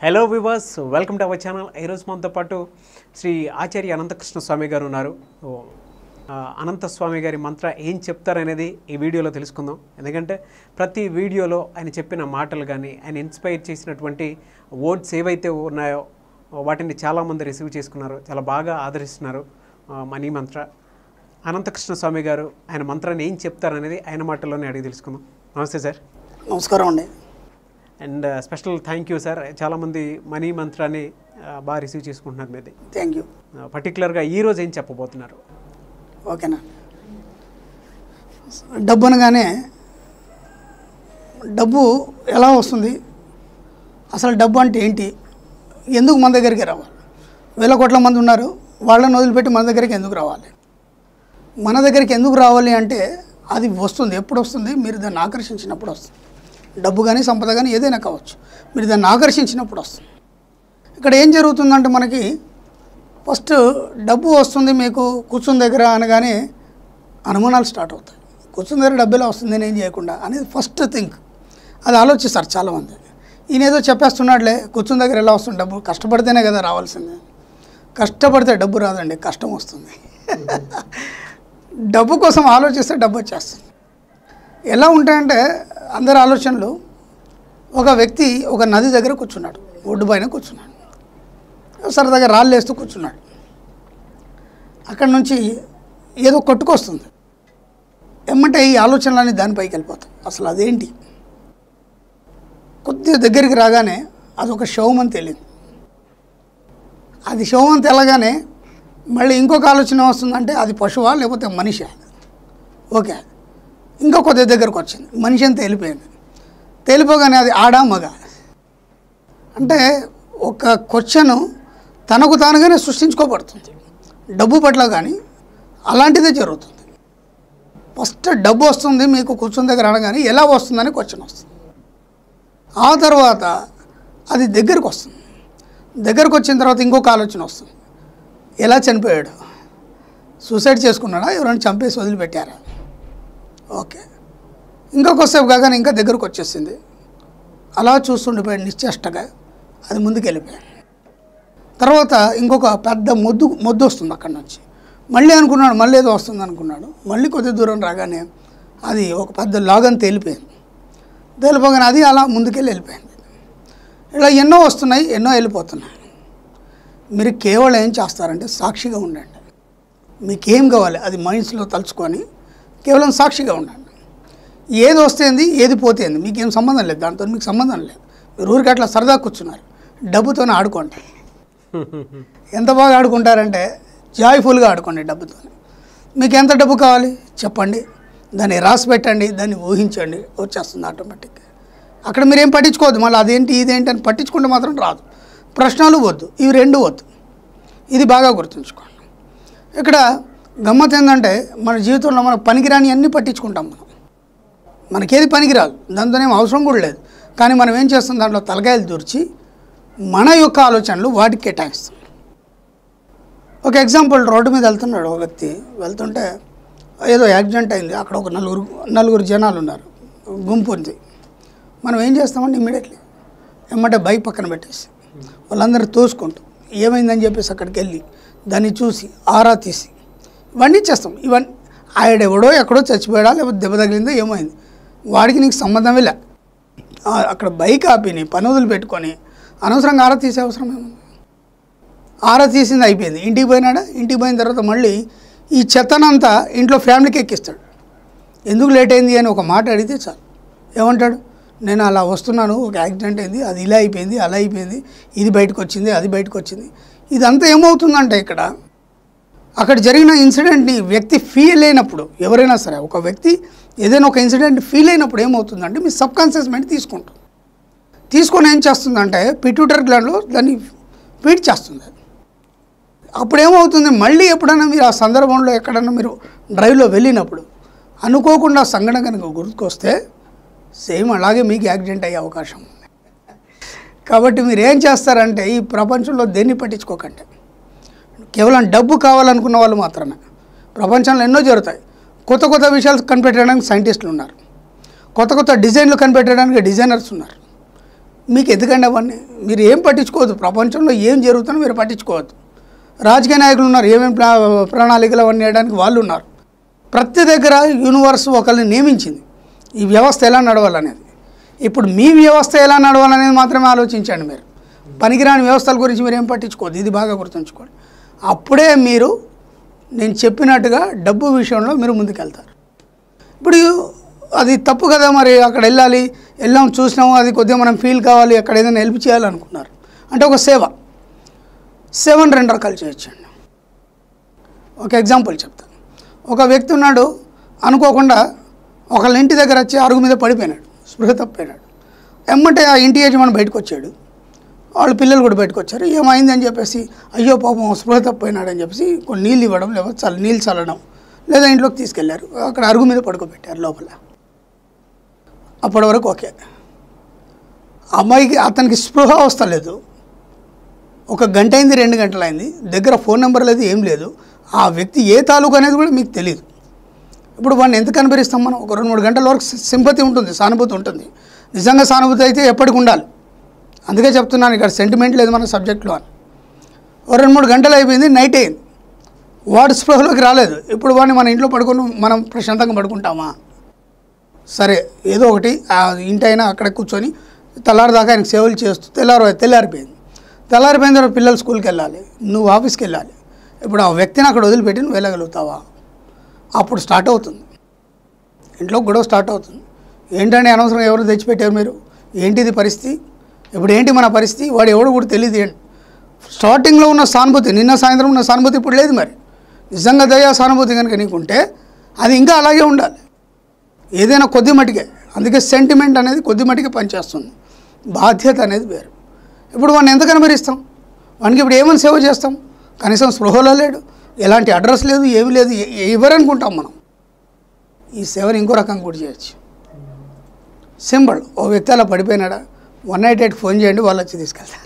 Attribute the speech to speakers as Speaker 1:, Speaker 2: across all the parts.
Speaker 1: hello viewers welcome to our channel ఈరోజు మనతో పాటు శ్రీ ఆచార్య అనంతకృష్ణ స్వామి గారు ఉన్నారు ఓ, ఆ, అనంత స్వామి గారి మంత్ర ఏం చెప్తారనేది ఈ వీడియోలో తెలుసుకుందాం ఎందుకంటే ప్రతి వీడియోలో ఆయన చెప్పిన మాటలు కానీ ఆయన ఇన్స్పైర్ చేసినటువంటి వర్డ్స్ ఏవైతే ఉన్నాయో వాటిని చాలామంది రిసీవ్ చేసుకున్నారు చాలా బాగా ఆదరిస్తున్నారు ఆ, మనీ మంత్ర అనంతకృష్ణ స్వామి గారు ఆయన మంత్రాన్ని ఏం చెప్తారనేది ఆయన మాటల్లోనే అడిగి తెలుసుకుందాం నమస్తే సార్
Speaker 2: నమస్కారం అండి
Speaker 1: and special thank you sir చాలామంది మనీ మంత్రాన్ని ఆ, బాగా రిసీవ్ చేసుకుంటున్నారు మీది
Speaker 2: థ్యాంక్ యూ
Speaker 1: పర్టికులర్గా ఈ రోజు ఏం చెప్పబోతున్నారు
Speaker 2: ఓకేనా డబ్బు అనగానే డబ్బు ఎలా వస్తుంది అసలు డబ్బు అంటే ఏంటి ఎందుకు మన దగ్గరికి రావాలి వేల కోట్ల మంది ఉన్నారు వాళ్ళని వదిలిపెట్టి మన దగ్గరికి ఎందుకు రావాలి మన దగ్గరికి ఎందుకు రావాలి అంటే అది వస్తుంది ఎప్పుడు వస్తుంది మీరు దాన్ని ఆకర్షించినప్పుడు వస్తుంది డబ్బు కానీ సంపద కానీ ఏదైనా కావచ్చు మీరు దాన్ని ఆకర్షించినప్పుడు వస్తుంది ఇక్కడ ఏం జరుగుతుందంటే మనకి ఫస్ట్ డబ్బు వస్తుంది మీకు కూర్చుని దగ్గర అనగానే అనుమానాలు స్టార్ట్ అవుతాయి కూర్చుని దగ్గర డబ్బు ఎలా వస్తుంది నేను ఏం చేయకుండా అనేది ఫస్ట్ థింక్ అది ఆలోచిస్తారు చాలామంది ఈయన ఏదో చెప్పేస్తున్నాడులే కూర్చుని దగ్గర ఎలా వస్తుంది డబ్బు కష్టపడితేనే కదా రావాల్సిందే కష్టపడితే డబ్బు రాదండి కష్టం వస్తుంది డబ్బు కోసం ఆలోచిస్తే డబ్బు వచ్చేస్తుంది ఎలా ఉంటాయంటే అందరి ఆలోచనలు ఒక వ్యక్తి ఒక నది దగ్గర కూర్చున్నాడు ఒడ్డు పైన కూర్చున్నాడు సరదాగా రాళ్ళు వేస్తూ కూర్చున్నాడు అక్కడ నుంచి ఏదో కొట్టుకొస్తుంది ఏమంటే ఈ ఆలోచనలన్నీ దానిపైకి వెళ్ళిపోతాయి అసలు అదేంటి కొద్దిగా దగ్గరికి రాగానే అదొక శవం అని తెలియదు అది శవం అని తెలగానే మళ్ళీ ఇంకొక ఆలోచన వస్తుందంటే అది పశువా లేకపోతే మనిషా ఓకే ఇంకా కొద్ది దగ్గరకు వచ్చింది మనిషి అని తేలిపోయింది తేలిపోగానే అది ఆడా మగ అంటే ఒక క్వశ్చన్ తనకు తానుగానే సృష్టించుకోబడుతుంది డబ్బు పట్ల కానీ అలాంటిదే జరుగుతుంది ఫస్ట్ డబ్బు వస్తుంది మీకు కూర్చుని దగ్గర అనగానే ఎలా వస్తుందని క్వశ్చన్ వస్తుంది ఆ తర్వాత అది దగ్గరకు వస్తుంది దగ్గరకు వచ్చిన తర్వాత ఇంకొక ఆలోచన వస్తుంది ఎలా చనిపోయాడు సూసైడ్ చేసుకున్నాడా ఎవరైనా చంపేసి వదిలిపెట్టారా ఓకే ఇంకొకసేపు కాగానే ఇంకా దగ్గరకు వచ్చేసింది అలా చూస్తుండిపోయాడు నిశ్చేష్టగా అది ముందుకు వెళ్ళిపోయాడు తర్వాత ఇంకొక పెద్ద మొద్దు మొద్దు వస్తుంది అక్కడి నుంచి మళ్ళీ అనుకున్నాడు మళ్ళీ ఏదో వస్తుంది అనుకున్నాడు మళ్ళీ కొద్ది దూరం రాగానే అది ఒక పెద్ద లాగని తేలిపోయింది తేలిపోగానే అది అలా ముందుకెళ్ళి వెళ్ళిపోయింది ఇలా ఎన్నో వస్తున్నాయి ఎన్నో వెళ్ళిపోతున్నాయి మీరు కేవలం ఏం చేస్తారంటే సాక్షిగా ఉండండి మీకేం కావాలి అది మైండ్స్లో తలుచుకొని కేవలం సాక్షిగా ఉండండి ఏది వస్తేంది ఏది పోతేంది మీకేం సంబంధం లేదు దాంతో మీకు సంబంధం లేదు మీరు ఊరికి అట్లా సరదా కూర్చున్నారు డబ్బుతోనే ఆడుకోండి ఎంత బాగా ఆడుకుంటారంటే జాయ్ఫుల్గా ఆడుకోండి డబ్బుతో మీకు ఎంత డబ్బు కావాలి చెప్పండి దాన్ని రాసి పెట్టండి దాన్ని ఊహించండి వచ్చేస్తుంది ఆటోమేటిక్గా అక్కడ మీరు ఏం పట్టించుకోవద్దు మళ్ళీ అదేంటి ఇదేంటి అని పట్టించుకుంటే మాత్రం రాదు ప్రశ్నలు వద్దు ఇవి రెండు వద్దు ఇది బాగా గుర్తుంచుకోండి ఇక్కడ గమ్మత్ ఏంటంటే మన జీవితంలో మన పనికిరాని అన్నీ పట్టించుకుంటాం మనం మనకేది పనికిరాదు దాంతో ఏం అవసరం కూడా లేదు కానీ మనం ఏం చేస్తాం దాంట్లో తలకాయలు దూర్చి మన యొక్క ఆలోచనలు వాటికి కేటాయిస్తాం ఒక ఎగ్జాంపుల్ రోడ్డు మీద వెళ్తున్నాడు ఒక వ్యక్తి వెళ్తుంటే ఏదో యాక్సిడెంట్ అయింది అక్కడ ఒక నలుగురు నలుగురు జనాలు ఉన్నారు గుంపు ఉంది మనం ఏం చేస్తామంటే ఇమ్మీడియట్లీ ఎమ్మటే బైక్ పక్కన పెట్టేసి వాళ్ళందరూ తోసుకుంటూ ఏమైందని చెప్పేసి అక్కడికి వెళ్ళి దాన్ని చూసి ఆరా తీసి ఇవన్నీ చేస్తాం ఇవన్నీ ఆవిడెవడో ఎక్కడో చచ్చిపోయాడా లేకపోతే దెబ్బ తగిలిందో ఏమైంది వాడికి నీకు సంబంధమే లే ఆ, అక్కడ బైక్ ఆపిని పని వదిలి పెట్టుకొని అనవసరంగా ఆరా తీసే అవసరం ఏముంది ఆరా తీసింది అయిపోయింది ఇంటికి పోయినాడా ఇంటికి పోయిన తర్వాత మళ్ళీ ఈ చెత్తనంతా ఇంట్లో ఫ్యామిలీకి ఎక్కిస్తాడు ఎందుకు లేట్ అయింది అని ఒక మాట అడిగితే చాలు ఏమంటాడు నేను అలా వస్తున్నాను ఒక యాక్సిడెంట్ అయింది అది ఇలా అయిపోయింది అలా అయిపోయింది ఇది బయటకు వచ్చింది అది బయటకు వచ్చింది ఇదంతా ఏమవుతుందంటే ఇక్కడ అక్కడ జరిగిన ఇన్సిడెంట్ని వ్యక్తి ఫీల్ అయినప్పుడు ఎవరైనా సరే ఒక వ్యక్తి ఏదైనా ఒక ఇన్సిడెంట్ ఫీల్ అయినప్పుడు ఏమవుతుందంటే మీ సబ్ కాన్షియస్ మైండ్ తీసుకుంటుంది తీసుకొని ఏం చేస్తుందంటే పిట్యూటర్ గ్లాండ్లో దాన్ని ఫీడ్ చేస్తుంది అప్పుడు ఏమవుతుంది మళ్ళీ ఎప్పుడైనా మీరు ఆ సందర్భంలో ఎక్కడైనా మీరు డ్రైవ్లో వెళ్ళినప్పుడు అనుకోకుండా సంఘటన కనుక గుర్తుకొస్తే సేమ్ అలాగే మీకు యాక్సిడెంట్ అయ్యే అవకాశం ఉంది కాబట్టి మీరు ఏం చేస్తారంటే ఈ ప్రపంచంలో దేన్ని పట్టించుకోకండి కేవలం డబ్బు కావాలనుకున్న వాళ్ళు మాత్రమే ప్రపంచంలో ఎన్నో జరుగుతాయి కొత్త కొత్త విషయాలు కనిపెట్టడానికి సైంటిస్టులు ఉన్నారు కొత్త కొత్త డిజైన్లు కనిపెట్టడానికి డిజైనర్స్ ఉన్నారు మీకు ఎందుకండి అవన్నీ మీరు ఏం పట్టించుకోవద్దు ప్రపంచంలో ఏం జరుగుతుందో మీరు పట్టించుకోవద్దు రాజకీయ నాయకులు ఉన్నారు ఏమేమి ప్లా ప్రణాళికలు అవన్నీ వేయడానికి వాళ్ళు ఉన్నారు ప్రతి దగ్గర యూనివర్స్ ఒకరిని నియమించింది ఈ వ్యవస్థ ఎలా నడవాలనేది ఇప్పుడు మీ వ్యవస్థ ఎలా నడవాలనేది మాత్రమే ఆలోచించండి మీరు పనికిరాని వ్యవస్థల గురించి మీరు ఏం పట్టించుకోవద్దు ఇది బాగా గుర్తుంచుకోండి అప్పుడే మీరు నేను చెప్పినట్టుగా డబ్బు విషయంలో మీరు ముందుకెళ్తారు ఇప్పుడు అది తప్పు కదా మరి అక్కడ వెళ్ళాలి వెళ్ళాం చూసినాము అది కొద్దిగా మనం ఫీల్ కావాలి అక్కడ ఏదైనా హెల్ప్ చేయాలనుకున్నారు అంటే ఒక సేవ సేవను రెండు రకాలు చేయొచ్చండి ఒక ఎగ్జాంపుల్ చెప్తాను ఒక వ్యక్తి ఉన్నాడు అనుకోకుండా ఒకళ్ళ ఇంటి దగ్గర వచ్చి అరుగు మీద పడిపోయినాడు స్పృహ తప్పిపోయినాడు ఎమ్మటే ఆ ఇంటి యజమాని బయటకు వచ్చాడు వాళ్ళ పిల్లలు కూడా బయటకు వచ్చారు ఏమైంది అని చెప్పేసి అయ్యో పాపం స్పృహ తప్పిపోయినాడు అని చెప్పేసి కొన్ని నీళ్ళు ఇవ్వడం లేకపోతే చల్ల నీళ్ళు చల్లడం లేదా ఇంట్లోకి తీసుకెళ్లారు అక్కడ అరుగు మీద పడుకోబెట్టారు లోపల అప్పటి వరకు ఓకే అమ్మాయికి అతనికి స్పృహ వస్తలేదు ఒక గంట అయింది రెండు గంటలు అయింది దగ్గర ఫోన్ నెంబర్ లేదు ఏం లేదు ఆ వ్యక్తి ఏ తాలూకు అనేది కూడా మీకు తెలియదు ఇప్పుడు వాడిని ఎంత కనిపెరిస్తాం మనం ఒక రెండు మూడు గంటల వరకు సింపతి ఉంటుంది సానుభూతి ఉంటుంది నిజంగా సానుభూతి అయితే ఎప్పటికి ఉండాలి అందుకే చెప్తున్నాను ఇక్కడ సెంటిమెంట్ లేదు మన సబ్జెక్ట్లో అని ఓ రెండు మూడు గంటలు అయిపోయింది నైట్ అయింది వాడు స్పృహలోకి రాలేదు ఇప్పుడు వాడిని మన ఇంట్లో పడుకొని మనం ప్రశాంతంగా పడుకుంటామా సరే ఏదో ఒకటి ఆ ఇంటి అయినా అక్కడ కూర్చొని తెల్లారిదాకా ఆయనకు సేవలు చేస్తూ తెల్లారి తెల్లారిపోయింది తెల్లారిపోయిన తర్వాత పిల్లలు స్కూల్కి వెళ్ళాలి నువ్వు ఆఫీస్కి వెళ్ళాలి ఇప్పుడు ఆ వ్యక్తిని అక్కడ వదిలిపెట్టి నువ్వు వెళ్ళగలుగుతావా అప్పుడు స్టార్ట్ అవుతుంది ఇంట్లో గొడవ స్టార్ట్ అవుతుంది ఏంటంటే అనవసరం ఎవరు తెచ్చిపెట్టారు మీరు ఏంటిది పరిస్థితి ఇప్పుడు ఏంటి మన పరిస్థితి వాడు ఎవడు కూడా తెలియదు ఏంటి స్టార్టింగ్లో ఉన్న సానుభూతి నిన్న సాయంత్రం ఉన్న సానుభూతి ఇప్పుడు లేదు మరి నిజంగా దయా సానుభూతి కనుక నీకుంటే అది ఇంకా అలాగే ఉండాలి ఏదైనా కొద్ది మటుకే అందుకే సెంటిమెంట్ అనేది కొద్ది మటుకే పనిచేస్తుంది బాధ్యత అనేది వేరు ఇప్పుడు వాడిని ఎంత కనబరిస్తాం వానికి ఇప్పుడు ఏమని సేవ చేస్తాం కనీసం స్పృహలో లేడు ఎలాంటి అడ్రస్ లేదు ఏమి లేదు ఎ- ఎవరనుకుంటాం మనం ఈ సేవను ఇంకో రకంగా కూడా చేయొచ్చు సింపుల్ ఓ వ్యక్తి అలా పడిపోయినాడా వన్ నైట్ ఎయిట్ ఫోన్ చేయండి వాళ్ళు వచ్చి తీసుకెళ్తారు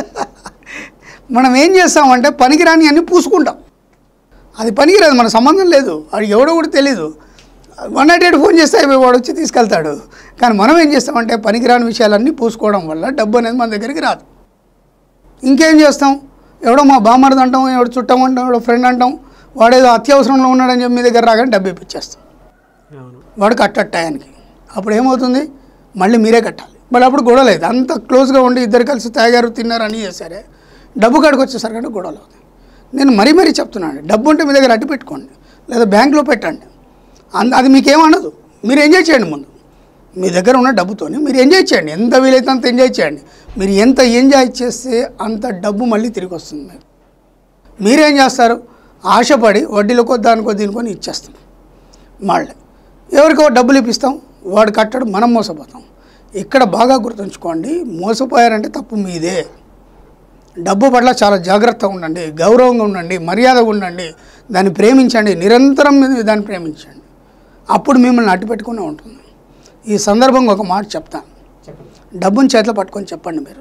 Speaker 2: మనం ఏం చేస్తామంటే పనికిరాని అన్ని పూసుకుంటాం అది పనికిరాదు మన సంబంధం లేదు అది ఎవడో కూడా తెలీదు వన్ నైట్ ఎయిట్ ఫోన్ చేస్తే అయిపోయి వాడు వచ్చి తీసుకెళ్తాడు కానీ మనం ఏం చేస్తామంటే పనికిరాని విషయాలన్నీ పూసుకోవడం వల్ల డబ్బు అనేది మన దగ్గరికి రాదు ఇంకేం చేస్తాం ఎవడో మా బామ్మర్ది అంటాం ఎవడో చుట్టం అంటాం ఎవడో ఫ్రెండ్ అంటాం వాడేదో అత్యవసరంలో ఉన్నాడని చెప్పి మీ దగ్గర రాగానే డబ్బు ఇప్పించేస్తాం
Speaker 1: అవును
Speaker 2: వాడు కట్టడు టయానికి అప్పుడు ఏమవుతుంది మళ్ళీ మీరే కట్టాలి మళ్ళీ అప్పుడు గొడవ లేదు అంత క్లోజ్గా ఉండి ఇద్దరు కలిసి తాగారు తిన్నారు అని చేశారే డబ్బు కాడికి వచ్చేసరికి గొడవలు అవుతాయి నేను మరీ మరీ చెప్తున్నాను డబ్బు ఉంటే మీ దగ్గర అడ్డు పెట్టుకోండి లేదా బ్యాంక్లో పెట్టండి అంద అది మీకేమనదు మీరు ఎంజాయ్ చేయండి ముందు మీ దగ్గర ఉన్న డబ్బుతోని మీరు ఎంజాయ్ చేయండి ఎంత వీలైతే అంత ఎంజాయ్ చేయండి మీరు ఎంత ఎంజాయ్ చేస్తే అంత డబ్బు మళ్ళీ తిరిగి వస్తుంది మీకు మీరేం చేస్తారు ఆశపడి వడ్డీలో కొద్ది దానికో దీనికొని ఇచ్చేస్తాం మళ్ళీ ఎవరికో డబ్బులు ఇప్పిస్తాం వాడు కట్టడు మనం మోసపోతాం ఇక్కడ బాగా గుర్తుంచుకోండి మోసపోయారంటే తప్పు మీదే డబ్బు పట్ల చాలా జాగ్రత్తగా ఉండండి గౌరవంగా ఉండండి మర్యాదగా ఉండండి దాన్ని ప్రేమించండి నిరంతరం మీరు దాన్ని ప్రేమించండి అప్పుడు మిమ్మల్ని అడ్డు పెట్టుకునే ఉంటుంది ఈ సందర్భంగా ఒక మాట చెప్తాను
Speaker 1: చెప్పండి
Speaker 2: డబ్బుని చేతిలో పట్టుకొని చెప్పండి మీరు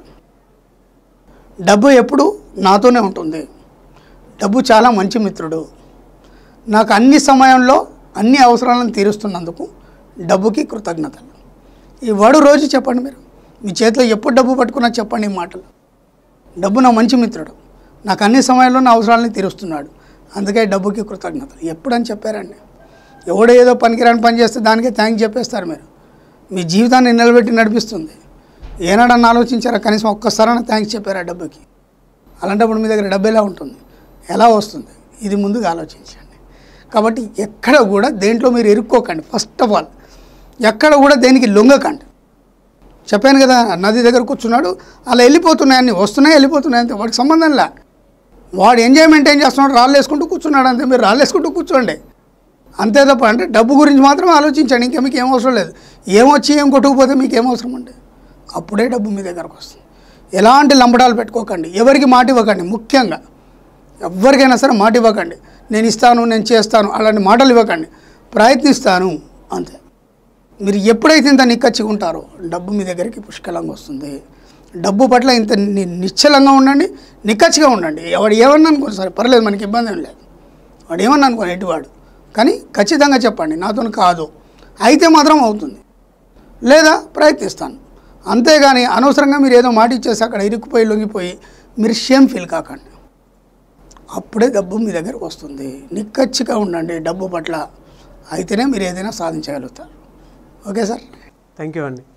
Speaker 2: డబ్బు ఎప్పుడు నాతోనే ఉంటుంది డబ్బు చాలా మంచి మిత్రుడు నాకు అన్ని సమయంలో అన్ని అవసరాలను తీరుస్తున్నందుకు డబ్బుకి కృతజ్ఞతలు ఈ వాడు రోజు చెప్పండి మీరు మీ చేతిలో ఎప్పుడు డబ్బు పట్టుకున్నా చెప్పండి ఈ మాటలు డబ్బు నా మంచి మిత్రుడు నాకు అన్ని సమయాల్లో నా అవసరాలని తీరుస్తున్నాడు అందుకే డబ్బుకి కృతజ్ఞతలు ఎప్పుడని చెప్పారండి ఎవడో ఏదో పనికిరాని పని చేస్తే దానికే థ్యాంక్ చెప్పేస్తారు మీరు మీ జీవితాన్ని నిలబెట్టి నడిపిస్తుంది ఏనాడన్నా ఆలోచించారా కనీసం ఒక్కసారైనా థ్యాంక్స్ చెప్పారా డబ్బుకి అలాంటప్పుడు మీ దగ్గర డబ్బు ఎలా ఉంటుంది ఎలా వస్తుంది ఇది ముందుగా ఆలోచించండి కాబట్టి ఎక్కడ కూడా దేంట్లో మీరు ఇరుక్కోకండి ఫస్ట్ ఆఫ్ ఆల్ ఎక్కడ కూడా దేనికి లొంగకండి చెప్పాను కదా నది దగ్గర కూర్చున్నాడు అలా వెళ్ళిపోతున్నాయి అన్ని వస్తున్నాయి వెళ్ళిపోతున్నాయి అంతే వాడికి సంబంధం లే వాడు ఎంజాయ్మెంట్ ఏం చేస్తున్నాడు రాళ్ళు వేసుకుంటూ కూర్చున్నాడు అంతే మీరు రాళ్ళు వేసుకుంటూ కూర్చోండి అంతే తప్ప అంటే డబ్బు గురించి మాత్రం ఆలోచించండి ఇంకా మీకు ఏం అవసరం లేదు ఏమొచ్చి ఏం కొట్టుకుపోతే మీకు ఏం అవసరం అండి అప్పుడే డబ్బు మీ దగ్గరకు వస్తుంది ఎలాంటి లంబడాలు పెట్టుకోకండి ఎవరికి మాట ఇవ్వకండి ముఖ్యంగా ఎవరికైనా సరే మాట ఇవ్వకండి నేను ఇస్తాను నేను చేస్తాను అలాంటి మాటలు ఇవ్వకండి ప్రయత్నిస్తాను అంతే మీరు ఎప్పుడైతే ఇంత నిక్కచ్చిగా ఉంటారో డబ్బు మీ దగ్గరికి పుష్కలంగా వస్తుంది డబ్బు పట్ల ఇంత ని- నిశ్చలంగా ఉండండి నిక్కచ్చిగా ఉండండి ఎవడు ఏమన్నా అనుకోండి సరే పర్లేదు మనకి ఇబ్బంది ఏం లేదు వాడు ఏమన్నా అనుకోని ఎటువాడు కానీ ఖచ్చితంగా చెప్పండి నాతో కాదు అయితే మాత్రం అవుతుంది లేదా ప్రయత్నిస్తాను అంతేగాని అనవసరంగా మీరు ఏదో మాట ఇచ్చేసి అక్కడ ఇరుక్కుపోయి లొంగిపోయి మీరు షేమ్ ఫీల్ కాకండి అప్పుడే డబ్బు మీ దగ్గరకు వస్తుంది నిక్కచ్చిగా ఉండండి డబ్బు పట్ల అయితేనే మీరు ఏదైనా సాధించగలుగుతారు ఓకే సార్
Speaker 1: థ్యాంక్ యూ అండి